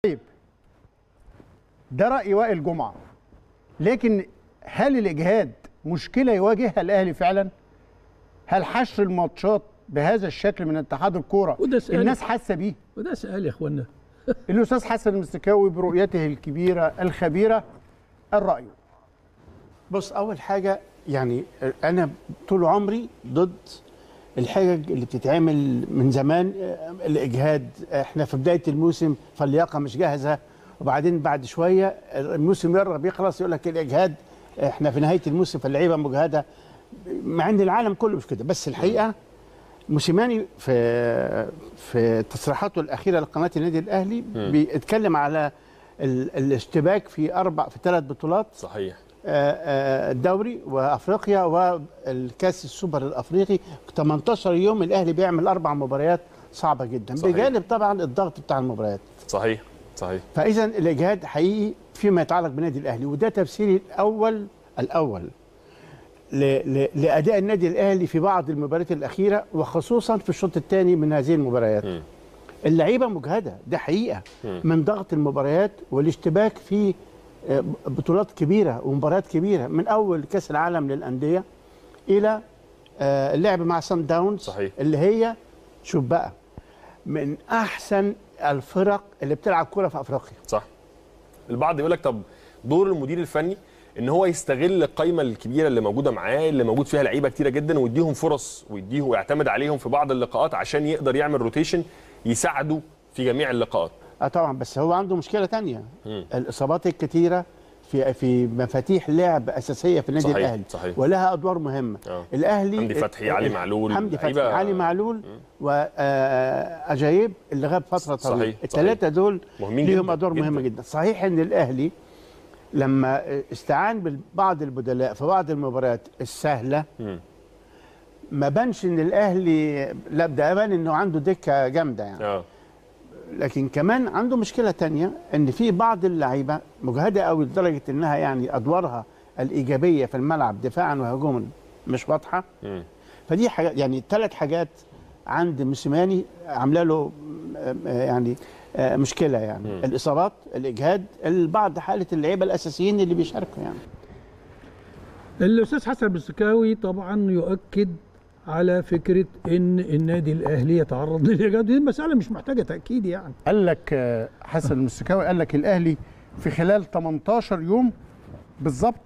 طيب ده راي وائل جمعه لكن هل الاجهاد مشكله يواجهها الاهلي فعلا هل حشر الماتشات بهذا الشكل من اتحاد الكوره وده سؤال. الناس حاسه بيه وده سؤال يا اخوانا الاستاذ حسن المستكاوي برؤيته الكبيره الخبيره الراي بص اول حاجه يعني انا طول عمري ضد الحجج اللي بتتعمل من زمان آه، الاجهاد احنا في بدايه الموسم فاللياقه مش جاهزه وبعدين بعد شويه الموسم يقرب يخلص يقول لك الاجهاد احنا في نهايه الموسم فاللعيبه مجهده مع ان العالم كله مش كده بس الحقيقه موسيماني في في تصريحاته الاخيره لقناه النادي الاهلي بيتكلم على ال- الاشتباك في اربع في ثلاث بطولات صحيح آه، آه، الدوري وافريقيا والكاس السوبر الافريقي 18 يوم الاهلي بيعمل اربع مباريات صعبه جدا صحيح. بجانب طبعا الضغط بتاع المباريات صحيح صحيح فاذا الاجهاد حقيقي فيما يتعلق بالنادي الاهلي وده تفسيري الاول الاول ل- ل- لاداء النادي الاهلي في بعض المباريات الاخيره وخصوصا في الشوط الثاني من هذه المباريات مم. اللعيبه مجهده ده حقيقه مم. من ضغط المباريات والاشتباك في آه، بطولات كبيره ومباريات كبيره من اول كاس العالم للانديه الى آه، اللعب مع سان داونز صحيح. اللي هي شوف بقى من احسن الفرق اللي بتلعب كوره في افريقيا صح البعض يقول لك طب دور المدير الفني ان هو يستغل القائمه الكبيره اللي موجوده معاه اللي موجود فيها لعيبه كتيره جدا ويديهم فرص ويديهم ويعتمد عليهم في بعض اللقاءات عشان يقدر يعمل روتيشن يساعده في جميع اللقاءات اه طبعا بس هو عنده مشكله تانية مم. الاصابات الكتيره في في مفاتيح لعب اساسيه في النادي صحيح، الاهلي صحيح. ولها ادوار مهمه آه. الاهلي حمدي فتحي، علي معلول، حمدي فتحي لعيبة- علي معلول واجايب اللي غاب فتره طويله صحيح، الثلاثه دول مهمين ليهم جداً، ادوار مهمه جداً. جدا صحيح ان الاهلي لما استعان ببعض البدلاء في بعض المباريات السهله مم. ما بانش ان الاهلي لا ده بان انه عنده دكه جامده يعني اه لكن كمان عنده مشكله تانية ان في بعض اللعيبه مجهده قوي لدرجه انها يعني ادوارها الايجابيه في الملعب دفاعا وهجوما مش واضحه مم. فدي حاجات يعني ثلاث حاجات عند موسيماني عامله له آه، آه، يعني آه، مشكله يعني مم. الاصابات الاجهاد بعض حاله اللعيبه الاساسيين اللي بيشاركوا يعني الاستاذ حسن البستكاوي طبعا يؤكد على فكره ان النادي الاهلي يتعرض للاجهاد دي مساله مش محتاجه تاكيد يعني قال لك آه، حسن المستكاوي قال لك الاهلي في خلال 18 يوم بالظبط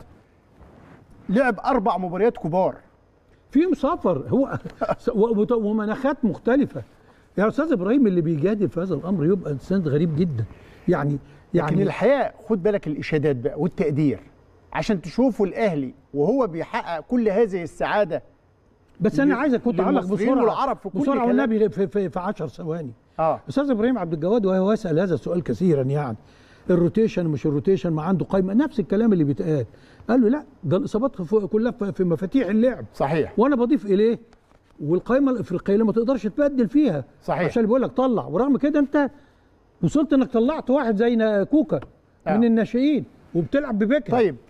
لعب اربع مباريات كبار في سفر هو و- ومناخات مختلفه يا استاذ ابراهيم اللي بيجادل في هذا الامر يبقى انسان غريب جدا يعني يعني يعني الحقيقه خد بالك الاشادات بقى والتقدير عشان تشوفوا الاهلي وهو بيحقق كل هذه السعاده بس انا عايزك كنت اعلق للمصريين بسرعه والعرب في كل بسرعه كلام. والنبي في في, في 10 ثواني اه استاذ ابراهيم عبد الجواد وهو يسال هذا السؤال كثيرا يعني الروتيشن مش الروتيشن ما عنده قائمه نفس الكلام اللي بيتقال قال له لا ده الاصابات في- كلها في- في مفاتيح اللعب صحيح وانا بضيف اليه والقائمه الافريقيه اللي ما تقدرش تبدل فيها صحيح. عشان بيقول لك طلع ورغم كده انت وصلت انك طلعت واحد زي نا- كوكا آه. من الناشئين وبتلعب ببكر طيب